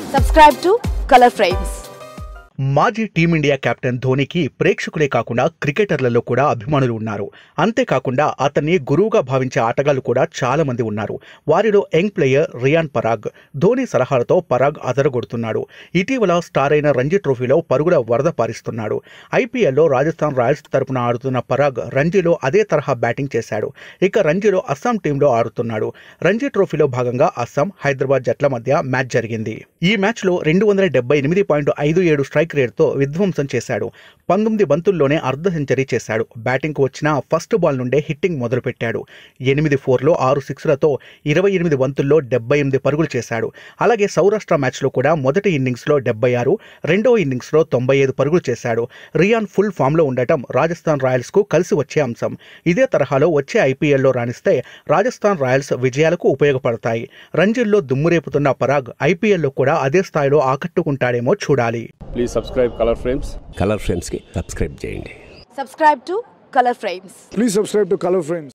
Subscribe to Color Frames. మాజీ team India captain ధోనికి ప్రేక్షకులే కాకుండా క్రికెటర్లలో కూడా అభిమానులు ఉన్నారు అంతేకాకుండా అతన్ని గురువుగా భావించే ఆటగాళ్లు కూడా చాలా మంది ఉన్నారు వారిలో యంగ్ ప్లేయర్ రియాన్ పరాగ్ ధోని సలహాలతో పరాగ్ అదరగొడుతున్నాడు ఇటీవల స్టార్ అయిన రంజీ ట్రోఫీలో పరుగుల వరద పారిస్తున్నాడు ఐపీఎల్లో రాజస్థాన్ రాయల్స్ తరపున ఆడుతున్న పరాగ్ రంజీలో అదే తరహా బ్యాటింగ్ చేశాడు ఇక రంజీలో అస్సాం టీంలో ఆడుతున్నాడు రంజీ ట్రోఫీలో భాగంగా అస్సాం హైదరాబాద్ జట్ల మధ్య మ్యాచ్ జరిగింది ఈ మ్యాచ్లో రెండు వందల డెబ్బై ఎనిమిది పాయింట్ ఐదు ఏడు స్ట్రైక్ రేట్తో విధ్వంసం చేశాడు పంతొమ్మిది బంతుల్లోనే అర్ధ సెంచరీ చేశాడు బ్యాటింగ్కు వచ్చిన ఫస్ట్ బాల్ నుండే హిట్టింగ్ మొదలుపెట్టాడు ఎనిమిది ఫోర్లో ఆరు సిక్స్లతో ఇరవై ఎనిమిది బంతుల్లో డెబ్బై ఎనిమిది పరుగులు చేశాడు అలాగే సౌరాష్ట్ర మ్యాచ్లో కూడా మొదటి ఇన్నింగ్స్లో డెబ్బై ఆరు రెండో ఇన్నింగ్స్లో తొంభై ఐదు పరుగులు చేశాడు రియాన్ ఫుల్ ఫామ్లో ఉండటం రాజస్థాన్ రాయల్స్కు కలిసి వచ్చే అంశం ఇదే తరహాలో వచ్చే ఐపీఎల్లో రాణిస్తే రాజస్థాన్ రాయల్స్ విజయాలకు ఉపయోగపడతాయి రంజీల్లో దుమ్మురేపుతున్న పరాగ్ ఐపీఎల్లో కూడా అదే స్థాయిలో ఆకట్టుకుంటాడేమో చూడాలి please subscribe colour frames colour ఫ్రేమ్స్కి సబ్స్క్రైబ్ చేయండి Subscribe to Color Frames. Please subscribe to Color Frames.